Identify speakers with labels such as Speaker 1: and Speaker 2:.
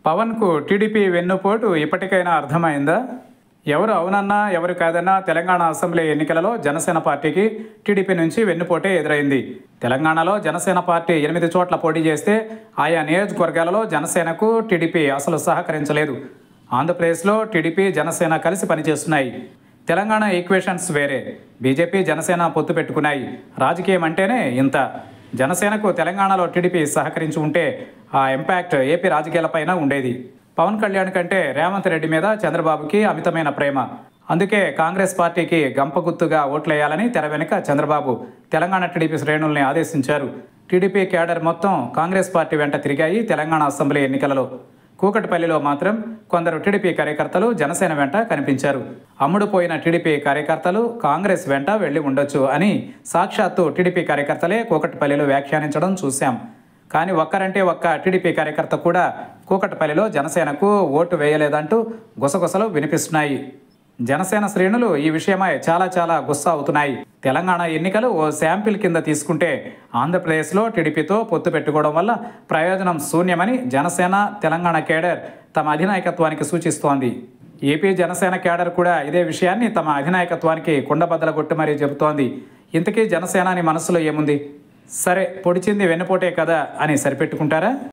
Speaker 1: పవన్కు TDP వెన్నుపోటు ఇప్పటికైనా అర్థమైందా ఎవరు అవునన్నా ఎవరు కాదన్నా తెలంగాణ అసెంబ్లీ ఎన్నికలలో జనసేన పార్టీకి టీడీపీ నుంచి వెన్నుపోటే ఎదురైంది తెలంగాణలో జనసేన పార్టీ ఎనిమిది చోట్ల పోటీ చేస్తే ఆయా నియోజకవర్గాలలో జనసేనకు టీడీపీ అసలు సహకరించలేదు ఆంధ్రప్రదేశ్లో టీడీపీ జనసేన కలిసి పనిచేస్తున్నాయి తెలంగాణ ఈక్వేషన్స్ వేరే బీజేపీ జనసేన పొత్తు పెట్టుకున్నాయి రాజకీయం అంటేనే ఇంత జనసేనకు తెలంగాణలో టీడీపీ సహకరించి ఉంటే ఆ ఇంపాక్ట్ ఏపీ రాజకీయాలపైన ఉండేది పవన్ కళ్యాణ్ కంటే రేవంత్ రెడ్డి మీద చంద్రబాబుకి అమితమైన ప్రేమ అందుకే కాంగ్రెస్ పార్టీకి గంపగుత్తుగా ఓట్లేయాలని తెర వెనుక చంద్రబాబు తెలంగాణ టీడీపీ శ్రేణుల్ని ఆదేశించారు టీడీపీ క్యాడర్ మొత్తం కాంగ్రెస్ పార్టీ వెంట తిరిగాయి తెలంగాణ అసెంబ్లీ ఎన్నికలలో కూకట్పల్లిలో మాత్రం కొందరు టీడీపీ కార్యకర్తలు జనసేన వెంట కనిపించారు అమ్ముడు పోయిన టీడీపీ కార్యకర్తలు కాంగ్రెస్ వెంట వెళ్లి ఉండొచ్చు అని సాక్షాత్తు టీడీపీ కార్యకర్తలే కూకట్పల్లిలో వ్యాఖ్యానించడం చూశాం కానీ ఒక్కరంటే ఒక్క టీడీపీ కార్యకర్త కూడా కూకట్పల్లిలో జనసేనకు ఓటు వేయలేదంటూ గుసగుసలు వినిపిస్తున్నాయి జనసేన శ్రేణులు ఈ విషయమై చాలా చాలా గుస్సా అవుతున్నాయి తెలంగాణ ఎన్నికలు ఓ శాంపిల్ కింద తీసుకుంటే ఆంధ్రప్రదేశ్లో టీడీపీతో పొత్తు పెట్టుకోవడం వల్ల ప్రయోజనం శూన్యమని జనసేన తెలంగాణ కేడర్ తమ అధినాయకత్వానికి సూచిస్తోంది ఏపీ జనసేన కేడర్ కూడా ఇదే విషయాన్ని తమ అధినాయకత్వానికి కుండబద్దల కొట్టి మరీ చెబుతోంది ఇంతకీ జనసేనాని మనసులో ఏముంది సరే పొడిచింది వెన్నుపోటే కదా అని సరిపెట్టుకుంటారా